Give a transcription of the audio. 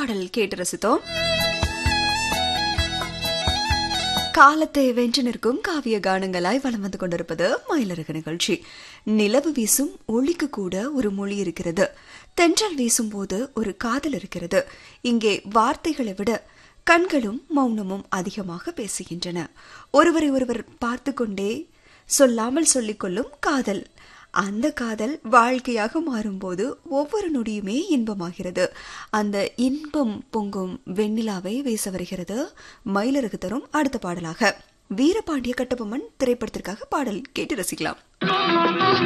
பாடல் கேட்டு ரசித்தோம் காலத்தை வென்று நிற்கும் காவிய கானங்களாய் வலம் வந்து கொண்டிருப்பது மயிலரக நிகழ்ச்சி நிலவு வீசும் ஒளிக்கு கூட ஒரு மொழி இருக்கிறது தென்றல் வீசும் போது ஒரு காதல் இருக்கிறது இங்கே வார்த்தைகளை விட கண்களும் மௌனமும் அதிகமாக பேசுகின்றன ஒருவரை ஒருவர் பார்த்து கொண்டே சொல்லாமல் சொல்லிக்கொள்ளும் காதல் அந்த காதல் வாழ்க்கையாக மாறும்போது ஒவ்வொரு நொடியுமே இன்பமாகிறது அந்த இன்பம் பொங்கும் வெண்ணிலாவை வீச வருகிறது மயிலரகு தரும் அடுத்த பாடலாக வீரபாண்டிய கட்டபொம்மன் திரைப்படத்திற்காக பாடல் கேட்டு ரசிக்கலாம்